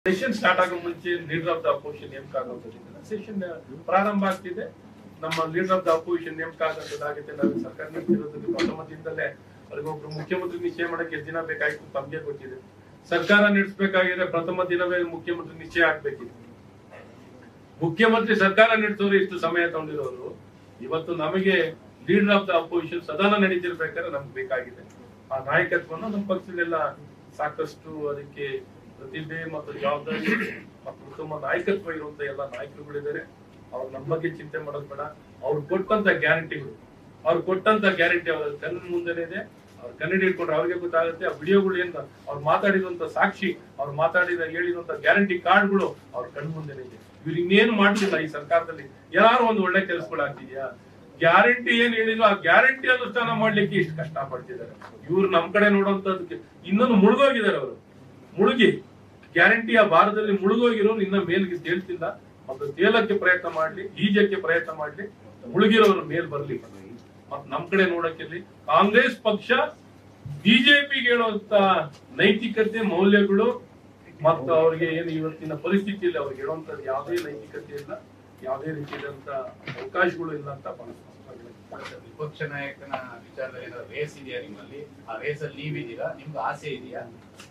Session start ಆಗೋ ಮುಂಚೆ leader of the opposition ನೇಮಕ ಆಗೋದಿಲ್ಲ ಸೆಷನ್ ಪ್ರಾರಂಭ ಆಗ್ತಿದೆ ನಮ್ಮ ಲೀಡರ್ ಆಫ್ ದ ಅಪೋಸಿಷನ್ ನೇಮಕ ಆಗೋದಾಗುತ್ತೆ ನಾವು ಸರ್ಕಾರ ನಿಂತಿರೋದ್ರಲ್ಲಿ ಪ್ರಥಮ ದಿನದಲ್ಲೇ ಅವ್ರಿಗೊಬ್ರು ಮುಖ್ಯಮಂತ್ರಿ ನಿಶ್ಚಯ ಮಾಡಕ್ಕೆ ಎಷ್ಟು ದಿನ ಬೇಕಾಯ್ತು ತಮಗೆ ಗೊತ್ತಿದೆ ಸರ್ಕಾರ ನಡೆಸಬೇಕಾಗಿದ್ರೆ ಪ್ರಥಮ ದಿನವೇ ಮುಖ್ಯಮಂತ್ರಿ ನಿಶ್ಚಯ ಆಗ್ಬೇಕಿದೆ ಮುಖ್ಯಮಂತ್ರಿ ಸರ್ಕಾರ ನಡೆಸೋರು ಇಷ್ಟು ಸಮಯ ತಗೊಂಡಿರೋರು ಇವತ್ತು ನಮಗೆ ಲೀಡರ್ ಆಫ್ ದ ಅಪೋಸಿಷನ್ ಸದನ ನಡೀತಿರ್ಬೇಕಾದ್ರೆ ನಮ್ಗೆ ಬೇಕಾಗಿದೆ ಆ ನಾಯಕತ್ವವನ್ನು ನಮ್ಮ ಪಕ್ಷದಲ್ಲೆಲ್ಲ ಸಾಕಷ್ಟು ಅದಕ್ಕೆ ಪ್ರತಿಭೆ ಮತ್ತು ಜವಾಬ್ದಾರಿ ಮತ್ತು ಉತ್ತಮ ನಾಯಕತ್ವ ಇರುವಂತ ಎಲ್ಲ ನಾಯಕರುಗಳಿದ್ದಾರೆ ಅವ್ರು ನಮ್ಮ ಬಗ್ಗೆ ಚಿಂತೆ ಮಾಡೋದು ಬೇಡ ಅವ್ರು ಕೊಟ್ಟಂತ ಗ್ಯಾರಂಟಿಗಳು ಅವ್ರು ಕೊಟ್ಟಂತ ಗ್ಯಾರಂಟಿ ಅವ್ರ ಕಣ್ಣ ಮುಂದೆನೇ ಇದೆ ಅವ್ರ ಕನ್ನಡಿ ಇಟ್ಕೊಂಡ್ರೆ ಅವ್ರಿಗೆ ಗೊತ್ತಾಗುತ್ತೆ ಆ ವಿಡಿಯೋಗಳು ಏನ್ ಅವ್ರು ಮಾತಾಡಿದಂತ ಸಾಕ್ಷಿ ಅವ್ರು ಮಾತಾಡಿದ ಹೇಳಿದಂತ ಗ್ಯಾರಂಟಿ ಕಾರ್ಡ್ಗಳು ಅವ್ರ ಕಣ್ ಮುಂದೆನೇ ಇದೆ ಇವ್ರು ಇನ್ನೇನು ಮಾಡ್ತಿಲ್ಲ ಈ ಸರ್ಕಾರದಲ್ಲಿ ಯಾರು ಒಂದು ಒಳ್ಳೆ ಕೆಲಸಗಳು ಆಗ್ತಿದ್ಯಾ ಗ್ಯಾರಂಟಿ ಏನ್ ಹೇಳಿದ್ರು ಆ ಗ್ಯಾರಂಟಿ ಅನುಷ್ಠಾನ ಮಾಡ್ಲಿಕ್ಕೆ ಇಷ್ಟು ಕಷ್ಟ ಪಡ್ತಿದ್ದಾರೆ ಇವ್ರು ನಮ್ ಕಡೆ ನೋಡುವಂತದಕ್ಕೆ ಇನ್ನೊಂದು ಮುಳುಗೋಗಿದ್ದಾರೆ ಅವರು ಮುಳುಗಿ ಗ್ಯಾರಂಟಿಯ ಭಾರತದಲ್ಲಿ ಮುಳುಗೋಗಿರೋರು ಇನ್ನ ಮೇಲ್ಗೆ ತೇಳ್ತಿಲ್ಲ ಮತ್ತು ತೇಲಕ್ಕೆ ಪ್ರಯತ್ನ ಮಾಡ್ಲಿ ಈಜಕ್ಕೆ ಪ್ರಯತ್ನ ಮಾಡ್ಲಿ ಮುಳುಗಿರೋರು ಮೇಲ್ ಬರ್ಲಿ ಮತ್ ನಮ್ ಕಡೆ ನೋಡಕ್ಕಿರ್ಲಿ ಕಾಂಗ್ರೆಸ್ ಪಕ್ಷ ಬಿಜೆಪಿಗೆ ಹೇಳುವಂತ ನೈತಿಕತೆ ಮೌಲ್ಯಗಳು ಮತ್ತು ಅವ್ರಿಗೆ ಏನು ಇವತ್ತಿನ ಪರಿಸ್ಥಿತಿಯಲ್ಲಿ ಅವ್ರಿಗೆ ಹೇಳುವಂತದ್ದು ಯಾವುದೇ ನೈತಿಕತೆ ಇಲ್ಲ ಯಾವುದೇ ರೀತಿಯಾದಂತ ಅವಕಾಶಗಳು ಇಲ್ಲ ಅಂತ ಬಹಳ ಸ್ಪಷ್ಟವಾಗಿದೆ. ವಿಪಕ್ಷ ನಾಯಕನ ವಿಚಾರದಲ್ಲಿ ಏನಾದ್ರು ರೇಸ್ ಇದೆಯಾ ನಿಮ್ಮಲ್ಲಿ ಆ ರೇಸ್ ಅಲ್ಲಿ ನೀವಿದ್ದೀರಾ ನಿಮ್ಗೆ ಆಸೆ ಇದೆಯಾ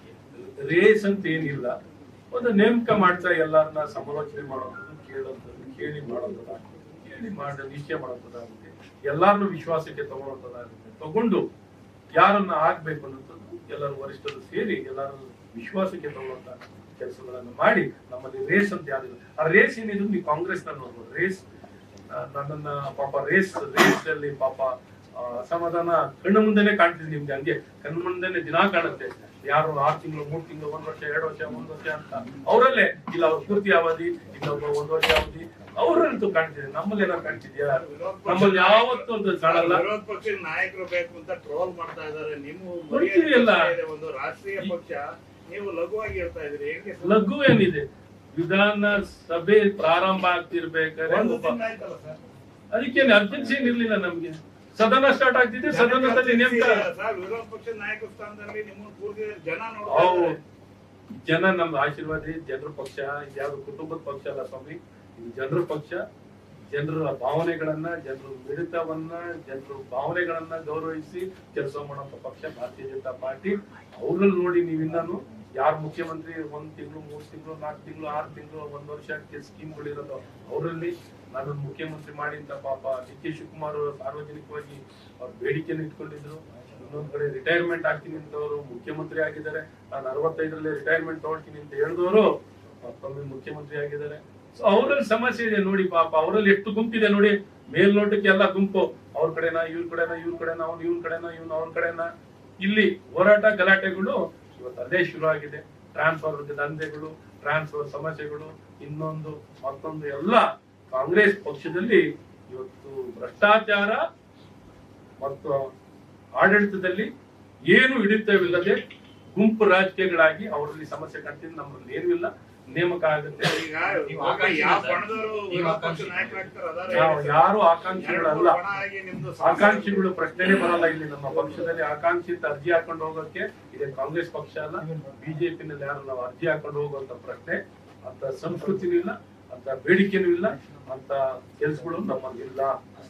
ರೇಸ್ ಅಂತ ಏನಿಲ್ಲ ಒಂದು ನೇಮಕ ಮಾಡ್ತಾ ಎಲ್ಲಾರನ್ನ ಸಮಾಲೋಚನೆ ಮಾಡೋದು ಕೇಳೋದು ಕೇಳಿ ಮಾಡೋದಾಗುತ್ತೆ ಕೇಳಿ ಮಾಡಿ ನಿಶ್ಚಯ ಮಾಡೋದಾಗುತ್ತೆ ಎಲ್ಲಾರನ್ನು ವಿಶ್ವಾಸಕ್ಕೆ ತಗೊಳ್ಳೋದಾಗುತ್ತೆ ತಗೊಂಡು ಯಾರನ್ನ ಆಗ್ಬೇಕು ಅನ್ನೋದು ಎಲ್ಲರೂ ವರಿಷ್ಠರು ಸೇರಿ ಎಲ್ಲರೂ ವಿಶ್ವಾಸಕ್ಕೆ ತಗೊಳ್ಳುವಂತ ಕೆಲಸಗಳನ್ನು ಮಾಡಿ ನಮ್ಮಲ್ಲಿ ರೇಸ್ ಅಂತ ಯಾರಿಲ್ಲ ಆ ರೇಸ್ ಏನಿದ್ರು ನೀವು ಕಾಂಗ್ರೆಸ್ ನೋಡ್ಬೋದು ರೇಸ್ ಆ, ನನ್ನನ್ನ ಪಾಪ ರೇಸ್ ರೇಸ್ ಅಲ್ಲಿ ಪಾಪ ಆ, ಅಸಮಾಧಾನ ಕಣ್ಣು ಮುಂದೆನೆ ಕಾಣ್ತಿದೆ ನಿಮ್ಗೆ ಹಂಗೆ ಕಣ್ಣು ಮುಂದೆನೆ ದಿನಾ ಕಾಣುತ್ತೆ ಯಾರು ಆರು ತಿಂಗಳು ಮೂರ್ ತಿಂಗಳು ಒಂದ್ ವರ್ಷ ಎರಡು ವರ್ಷ ಒಂದ್ ವರ್ಷ ಅಂತ ಅವರಲ್ಲೇ ಇಲ್ಲ ಅವ್ರ ಪೂರ್ತಿ ಅವಧಿ ಇನ್ನೊಬ್ಬ ಒಂದ್ ವರ್ಷ ಅವಧಿ ಅವರಂತೂ ಕಾಣ್ತಿದೆ ನಮ್ಮಲ್ಲಿ ಏನಾದ್ರು ಕಾಣ್ತಿದ್ಯಾ ನಮ್ಮಲ್ಲಿ ಯಾವತ್ತೂ ಅಂತ ಕಾಣಲ್ಲ ವಿರೋಧ ಪಕ್ಷದ ನಾಯಕರು ಬೇಕು ಅಂತ ಟ್ರೋಲ್ ಮಾಡ್ತಾ ಇದಾರೆ ನಿಮ್ಮ ಬರ್ತೀವಿ ಎಲ್ಲ. ಇದೆ ಒಂದು ರಾಷ್ಟ್ರೀಯ ಪಕ್ಷ ನೀವು ಲಘುವಾಗಿ ಹೇಳ್ತಾ ಇದ್ರಿ ಹೇಗೆ ಲಘು ಏನಿದೆ ವಿಧಾನ ಸಭೆ ಪ್ರಾರಂಭ ಆಗ್ತಿರ್ಬೇಕಾದ್ರೆ ಒಂದು ಒಬ್ಬ ದಿನ ಆಯ್ತಲ್ಲ ಸರ್ ಅದಕ್ಕೇನು ಅರ್ಜೆನ್ಸಿ ಏನಿರ್ಲಿಲ್ಲ ನಮ್ಗೆ ಸದನ ಸ್ಟಾರ್ಟ್ ಆಗ್ತಿದೆ ಸದನದಲ್ಲಿ ನೇಮಕ ಸರ್ ವಿರೋಧ ಪಕ್ಷದ ನಾಯಕ ಸ್ಥಾನದಲ್ಲಿ ನಿಮ್ಮನ್ನು ಪೂರ್ತಿ ಜನ ಅವು ನೋಡ್ತಾ ಜನ ನಮ್ದು ಆಶೀರ್ವಾದಿ ಜನರ ಪಕ್ಷ ಇದ್ಯಾವ್ದು ಕುಟುಂಬದ ಪಕ್ಷ ಅಲ್ಲ ಸ್ವಾಮಿ ಇದು ಜನರ ಪಕ್ಷ ಜನರ ಭಾವನೆಗಳನ್ನ ಜನರ ಮಿಡಿತವನ್ನ ಜನರ ಭಾವನೆಗಳನ್ನ ಗೌರವಿಸಿ ಕೆಲಸ ಮಾಡುವಂತ ಪಕ್ಷ ಭಾರತೀಯ ಜನತಾ ಪಾರ್ಟಿ ಅವ್ರಲ್ಲಿ ನೋಡಿ ನೀವು ಇನ್ನೂ ಯಾರು ಮುಖ್ಯಮಂತ್ರಿ ಒಂದ್ ತಿಂಗಳು ಮೂರ್ ತಿಂಗಳು ನಾಲ್ಕು ತಿಂಗಳು ಆರು ತಿಂಗಳು ಒಂದ್ ವರ್ಷ ಸ್ಕೀಮ್ಗಳಿರೋದು ಅವರಲ್ಲಿ ನಾನು ಮುಖ್ಯಮಂತ್ರಿ ಮಾಡಿ ಅಂತ ಪಾಪ ಡಿ ಕೆ ಶಿವಕುಮಾರ್ ಅವರು ಸಾರ್ವಜನಿಕವಾಗಿ ಅವ್ರ ಬೇಡಿಕೆಯನ್ನು ಇಟ್ಕೊಂಡಿದ್ರು ಇನ್ನೊಂದ್ ಕಡೆ ರಿಟೈರ್ಮೆಂಟ್ ಆಗ್ತೀನಿ ಅಂತವರು ಮುಖ್ಯಮಂತ್ರಿ ಆಗಿದ್ದಾರೆ ನಾನು ಅರವತ್ತೈದರಲ್ಲಿ ರಿಟೈರ್ಮೆಂಟ್ ತಗೊಳ್ತೀನಿ ಅಂತ ಹೇಳಿದವರು ಮತ್ತೊಮ್ಮೆ ಮುಖ್ಯಮಂತ್ರಿ ಆಗಿದ್ದಾರೆ ಸೊ ಅವರಲ್ಲಿ ಸಮಸ್ಯೆ ಇದೆ ನೋಡಿ ಪಾಪ ಅವರಲ್ಲಿ ಎಷ್ಟು ಗುಂಪಿದೆ ನೋಡಿ ಮೇಲ್ನೋಟಕ್ಕೆ ಎಲ್ಲ ಗುಂಪು ಅವ್ರ ಕಡೆನ ಇವ್ರ ಕಡೆನ ಇವ್ರ ಕಡೆನ ಅವ್ನು ಇವ್ನ ಕಡೆನ ಇವ್ನು ಅವ್ರ ಕಡೆನ ಇಲ್ಲಿ ಹೋರಾಟ ಗಲಾಟೆಗಳು ಇವತ್ತು ಅದೇ ಶುರು ಆಗಿದೆ ಟ್ರಾನ್ಸ್ಫರ್ ದಂಧೆಗಳು ಟ್ರಾನ್ಸ್ಫರ್ ಸಮಸ್ಯೆಗಳು ಇನ್ನೊಂದು ಮತ್ತೊಂದು ಎಲ್ಲ ಕಾಂಗ್ರೆಸ್ ಪಕ್ಷದಲ್ಲಿ ಇವತ್ತು ಭ್ರಷ್ಟಾಚಾರ ಮತ್ತು ಆಡಳಿತದಲ್ಲಿ ಏನು ಹಿಡಿತವಿಲ್ಲದೆ ಗುಂಪು ರಾಜಕೀಯಗಳಾಗಿ ಅವರಲ್ಲಿ ಸಮಸ್ಯೆ ಕಾಣ್ತಿದ್ದು ನಮ್ಮಲ್ಲಿ ಏನೂ ಇಲ್ಲ ನೇಮಕ ಆಗುತ್ತೆ ಈಗ ನೀವು ಒಬ್ಬ ಆಕಾಂಕ್ಷಿ ಯಾವ ಸರ್. ಬಣದವರು ನೀವು ವಿರೋಧ ಪಕ್ಷ ಆಕಾಂಕ್ಷಿ. ನಾಯಕರಾಗ್ತಾರೆ ಅದಾರೆ ನಾವು ಹೇಳಿ ಸರ್. ಯಾರು ಎರಡು ಆಕಾಂಕ್ಷಿಗಳಲ್ಲ ಮೂರು ಬಣ ಆಗಿ ನಿಮ್ದು ಸಂಸ್ಥೆ- ಆಕಾಂಕ್ಷಿಗಳು ಪ್ರಶ್ನೆನೇ ಬರಲ್ಲ ಇಲ್ಲಿ ನಮ್ಮ ಪಕ್ಷದಲ್ಲಿ ಆಕಾಂಕ್ಷಿ ಅಂತ ಅರ್ಜಿ ಹಾಕೊಂಡು ಹೋಗೋಕೆ ಇದೆ ಕಾಂಗ್ರೆಸ್ ಪಕ್ಷ ಅಲ್ಲ ಬಿಜೆಪಿನಲ್ಲಿ ಯಾರು ನಾವು ಅರ್ಜಿ ಹಾಕೊಂಡು ಹೋಗುವಂತ ಪ್ರಶ್ನೆ ಅಂತ ಸಂಸ್ಕೃತಿನೂ ಇಲ್ಲ ಅಂತ ಬೇಡಿಕೆನೂ ಇಲ್ಲ ಅಂತ ಕೆಲ್ಸಗಳು ನಮ್ಮಲ್ಲಿ ಇಲ್ಲ